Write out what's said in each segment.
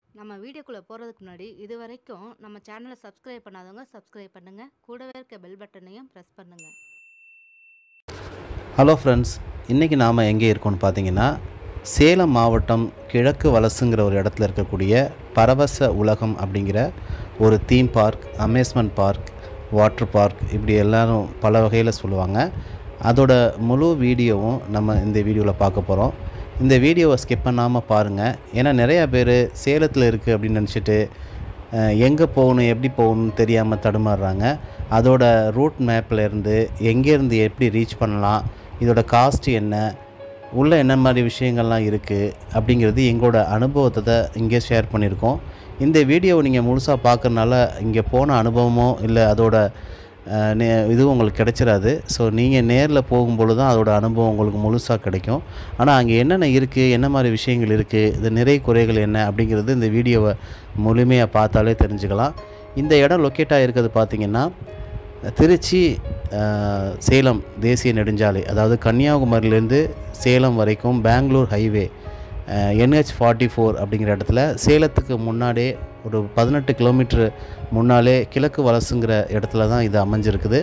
நம்ம வீடியோக்குள்ளே போகிறதுக்கு முன்னாடி இது வரைக்கும் நம்ம சேனலை சப்ஸ்கிரைப் பண்ணாதவங்க சப்ஸ்கிரைப் பண்ணுங்கள் கூடவே இருக்க பெல் பட்டனையும் ப்ரெஸ் பண்ணுங்கள் ஹலோ ஃப்ரெண்ட்ஸ் இன்றைக்கி நாம் எங்கே இருக்கோம்னு பார்த்தீங்கன்னா சேலம் மாவட்டம் கிழக்கு வலசுங்கிற ஒரு இடத்துல இருக்கக்கூடிய பரவச உலகம் அப்படிங்கிற ஒரு theme park amusement park water park இப்படி எல்லாரும் பல வகையில் சொல்லுவாங்க அதோட முழு வீடியோவும் நம்ம இந்த வீடியோவில் பார்க்க போகிறோம் இந்த வீடியோவை ஸ்கிப் பண்ணாமல் பாருங்கள் ஏன்னா நிறையா பேர் சேலத்தில் இருக்குது அப்படின்னு நினச்சிட்டு எங்கே போகணும் எப்படி போகணும்னு தெரியாமல் தடுமாறுறாங்க அதோட ரூட் மேப்பில் இருந்து எங்கேருந்து எப்படி ரீச் பண்ணலாம் இதோட காஸ்ட் என்ன உள்ளே என்ன மாதிரி விஷயங்கள்லாம் இருக்குது அப்படிங்கிறது எங்களோட அனுபவத்தை தான் இங்கே ஷேர் பண்ணியிருக்கோம் இந்த வீடியோவை நீங்கள் முழுசாக பார்க்கறனால இங்கே போன அனுபவமோ இல்லை அதோட அஹ், நே- இதுவும் உங்களுக்கு கிடைச்சிராது ஸோ நீங்கள் நேரில் போகும்பொழுது தான் அதோட அனுபவம் உங்களுக்கு முழுசாக கிடைக்கும் ஆனால் அங்கே என்னென்ன இருக்குது என்ன மாதிரி விஷயங்கள் இருக்குது இது நிறை குறைகள் என்ன அப்படிங்கிறது இந்த வீடியோவை முழுமையாக பார்த்தாலே தெரிஞ்சுக்கலாம் இந்த இடம் லொக்கேட் ஆகிருக்கிறது பார்த்தீங்கன்னா திருச்சி அஹ், சேலம் தேசிய நெடுஞ்சாலை அதாவது கன்னியாகுமரியிலேருந்து சேலம் வரைக்கும் Bangalore highway NH forty four அப்படிங்கிற இடத்துல சேலத்துக்கு முன்னாடியே ஒரு பதினெட்டு கிலோமீட்டர் முன்னாலே கிழக்கு வலசுங்கிற இடத்துல தான் இது அமைஞ்சிருக்குது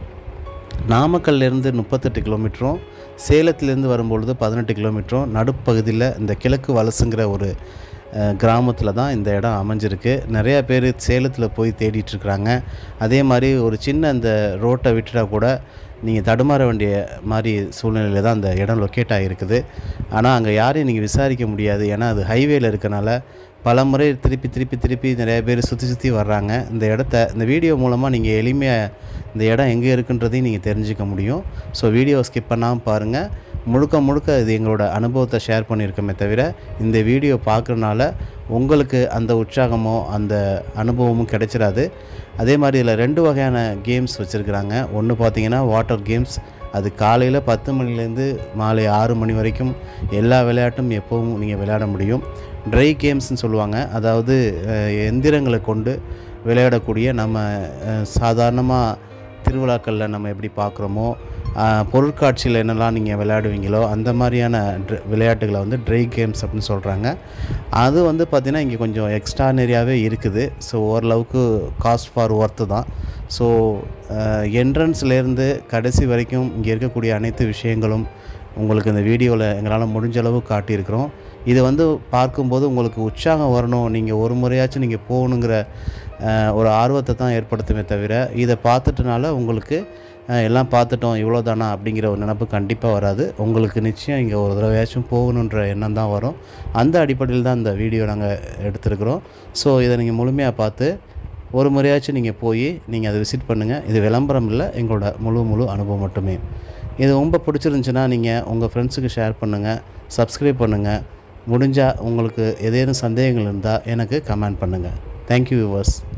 நாமக்கல்லேருந்து முப்பத்தெட்டு கிலோமீட்டரும் சேலத்திலேருந்து வரும்பொழுது பதினெட்டு கிலோமீட்டரும் நடுப்பகுதியில் இந்த கிழக்கு வலசுங்கிற ஒரு கிராமத்தில் தான் இந்த இடம் அமைஞ்சிருக்கு நிறையா பேர் சேலத்தில் போய் தேடிட்டுருக்குறாங்க அதே மாதிரி ஒரு சின்ன இந்த ரோட்டை விட்டுட்டா கூட நீங்கள் தடுமாற வேண்டிய மாதிரி சூழ்நிலையில் தான் அந்த இடம் லொக்கேட் ஆகிருக்குது ஆனால் அங்கே யாரையும் நீங்கள் விசாரிக்க முடியாது ஏன்னா அது ஹைவேல இருக்கனால பல முறை திருப்பி திருப்பி திருப்பி நிறைய பேர் சுற்றி சுற்றி வர்றாங்க இந்த இடத்த இந்த வீடியோ மூலமாக நீங்கள் எளிமையாக இந்த இடம் எங்கே இருக்குன்றதையும் நீங்கள் தெரிஞ்சுக்க முடியும் ஸோ வீடியோவை ஸ்கிப் பண்ணாமல் பாருங்கள் முழுக்க முழுக்க இது எங்களோட அனுபவத்தை ஷேர் பண்ணியிருக்கோமே தவிர இந்த வீடியோ பார்க்குறனால உங்களுக்கு அந்த உற்சாகமோ அந்த அனுபவமும் கிடைச்சிடாது அதே மாதிரி இதில் ரெண்டு வகையான கேம்ஸ் வச்சுருக்குறாங்க ஒன்று பார்த்தீங்கன்னா வாட்டர் கேம்ஸ் அது காலையில் பத்து மணிலேருந்து மாலை ஆறு மணி வரைக்கும் எல்லா விளையாட்டும் எப்போவும் நீங்கள் விளையாட முடியும் ட்ரை கேம்ஸ்னு சொல்லுவாங்க அதாவது அஹ், எந்திரங்களை கொண்டு விளையாடக்கூடிய நம்ம சாதாரணமாக திருவிழாக்களில் நம்ம எப்படி பார்க்குறோமோ ஆஹ், பொருட்காட்சியில் என்னெல்லாம் நீங்கள் விளையாடுவீங்களோ அந்த மாதிரியான ட்ர விளையாட்டுகளை வந்து ட்ரை கேம்ஸ் அப்படின்னு சொல்கிறாங்க அது வந்து பார்த்திங்கன்னா இங்கே கொஞ்சம் எக்ஸ்ட்ரானரியாகவே இருக்குது ஸோ ஓரளவுக்கு காஸ்ட் ஃபார் ஒர்த்து தான் ஸோ என்ட்ரன்ஸ்லேருந்து கடைசி வரைக்கும் இங்கே இருக்கக்கூடிய அனைத்து விஷயங்களும் உங்களுக்கு இந்த வீடியோவில் எங்களால் முடிஞ்ச அளவு காட்டியிருக்கிறோம் இது வந்து பார்க்கும்போது உங்களுக்கு உற்சாகம் வரணும் நீங்கள் ஒரு முறையாச்சும் நீங்கள் போகணுங்கிற அஹ், ஒரு ஆர்வத்தை தான் ஏற்படுத்துமே தவிர இதை பார்த்துட்டனால உங்களுக்கு அஹ், எல்லாம் பார்த்துட்டோம் இவ்வளோ தானா அப்படிங்கிற ஒரு நினப்பு கண்டிப்பாக வராது உங்களுக்கு நிச்சயம் இங்கே ஒரு தடவையாச்சும் போகணுன்ற எண்ணம் தான் வரும் அந்த அடிப்படையில் தான் இந்த வீடியோ நாங்கள் எடுத்திருக்கிறோம் ஸோ இதை நீங்கள் முழுமையாக பார்த்து ஒரு முறையாச்சும் நீங்கள் போய் நீங்கள் அதை விசிட் பண்ணுங்கள் இது விளம்பரம் இல்லை எங்களோட முழு முழு அனுபவம் மட்டுமே இது ரொம்ப பிடிச்சிருந்துச்சுன்னா நீங்கள் உங்கள் ஃப்ரெண்ட்ஸுக்கு ஷேர் பண்ணுங்கள் சப்ஸ்கிரைப் பண்ணுங்கள் முடிஞ்சால் உங்களுக்கு ஏதேனும் சந்தேகங்கள் இருந்தால் எனக்கு கமெண்ட் பண்ணுங்கள் தேங்க்யூ வியூவர்ஸ்